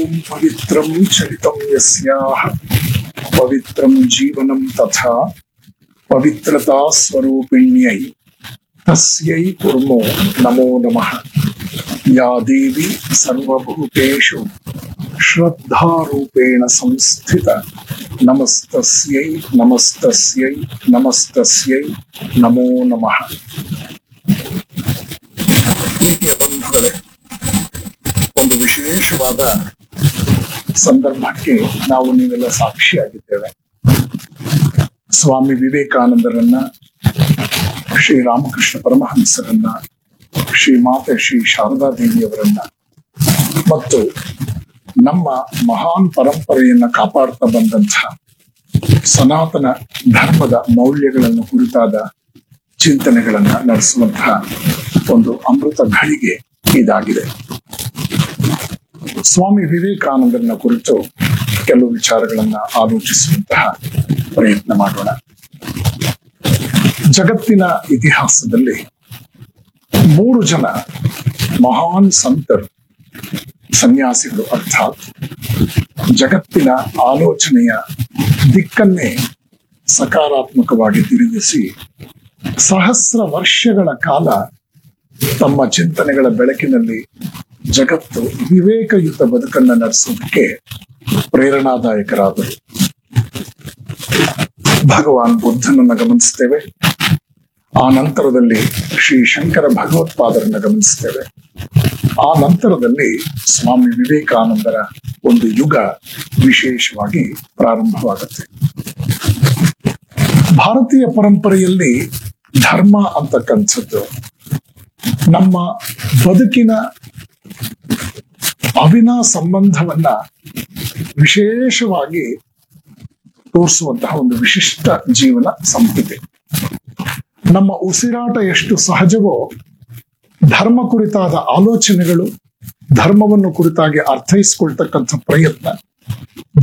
ಪವಿತ್ರಂ ಚರಿತಂ ಯಸ್ಯಾಹ ಪವಿತ್ರಂ ಜೀವನಂ ತಥಾ ಪವಿತ್ರತಾ ಸ್ವರೂಪಿಣ್ಯೈ ತಸ್ಯೈ ಕುರ್ಮೋ ನಮೋ ನಮಃ ಯಾ ದೇವಿ ಸರ್ವಭೂತೇಷು ಶ್ರದ್ಧಾರೂಪೇಣ ಸಂಸ್ಥಿತ ನಮಸ್ತಸ್ಯೈ ನಮಸ್ತಸ್ಯೈ ನಮಸ್ತಸ್ಯೈ ನಮೋ ನಮಃ ಪ್ರೀತಿಯ ಬಂಧುಗಳೇ ಒಂದು ವಿಶೇಷವಾದ ಸಂದರ್ಭಕ್ಕೆ ನಾವು ನೀವೆಲ್ಲ ಸಾಕ್ಷಿಯಾಗಿದ್ದೇವೆ ಸ್ವಾಮಿ ವಿವೇಕಾನಂದರನ್ನ ಶ್ರೀ ರಾಮಕೃಷ್ಣ ಪರಮಹಂಸರನ್ನ ಶ್ರೀ ಮಾತೆ ಶ್ರೀ ಶಾರದಾ ದೇವಿಯವರನ್ನ ಮತ್ತು ನಮ್ಮ ಮಹಾನ್ ಪರಂಪರೆಯನ್ನ ಕಾಪಾಡ್ತಾ ಬಂದಂತಹ ಸನಾತನ ಧರ್ಮದ ಮೌಲ್ಯಗಳನ್ನು ಕುರಿತಾದ ಚಿಂತನೆಗಳನ್ನ ನಡೆಸುವಂತಹ ಒಂದು ಅಮೃತ ಘಳಿಗೆ ಇದಾಗಿದೆ ಸ್ವಾಮಿ ವಿವೇಕಾನಂದರನ್ನ ಕುರಿತು ಕೆಲವು ವಿಚಾರಗಳನ್ನ ಆಲೋಚಿಸುವಂತಹ ಪ್ರಯತ್ನ ಮಾಡೋಣ ಜಗತ್ತಿನ ಇತಿಹಾಸದಲ್ಲಿ ಮೂರು ಜನ ಮಹಾನ್ ಸಂತರು ಸನ್ಯಾಸಿಗಳು ಅರ್ಥಾತ್ ಜಗತ್ತಿನ ಆಲೋಚನೆಯ ದಿಕ್ಕನ್ನೇ ಸಕಾರಾತ್ಮಕವಾಗಿ ತಿರುಗಿಸಿ ಸಹಸ್ರ ವರ್ಷಗಳ ಕಾಲ ತಮ್ಮ ಚಿಂತನೆಗಳ ಬೆಳಕಿನಲ್ಲಿ ಜಗತ್ತು ವಿವೇಕಯುತ ಬದುಕನ್ನ ನಡೆಸೋದಕ್ಕೆ ಪ್ರೇರಣಾದಾಯಕರಾದರು ಭಗವಾನ್ ಬುದ್ಧನನ್ನ ಗಮನಿಸ್ತೇವೆ ಆ ನಂತರದಲ್ಲಿ ಶ್ರೀ ಶಂಕರ ಭಗವತ್ಪಾದರನ್ನ ಗಮನಿಸ್ತೇವೆ ಆ ನಂತರದಲ್ಲಿ ಸ್ವಾಮಿ ವಿವೇಕಾನಂದರ ಒಂದು ಯುಗ ವಿಶೇಷವಾಗಿ ಪ್ರಾರಂಭವಾಗುತ್ತೆ ಭಾರತೀಯ ಪರಂಪರೆಯಲ್ಲಿ ಧರ್ಮ ಅಂತಕ್ಕಂಥದ್ದು ನಮ್ಮ ಬದುಕಿನ ಅವಿನಾ ಸಂಬಂಧವನ್ನ ವಿಶೇಷವಾಗಿ ತೋರಿಸುವಂತಹ ಒಂದು ವಿಶಿಷ್ಟ ಜೀವನ ಸಂಹಿತೆ ನಮ್ಮ ಉಸಿರಾಟ ಎಷ್ಟು ಸಹಜವೋ ಧರ್ಮ ಕುರಿತಾದ ಆಲೋಚನೆಗಳು ಧರ್ಮವನ್ನು ಕುರಿತಾಗಿ ಅರ್ಥೈಸಿಕೊಳ್ತಕ್ಕಂಥ ಪ್ರಯತ್ನ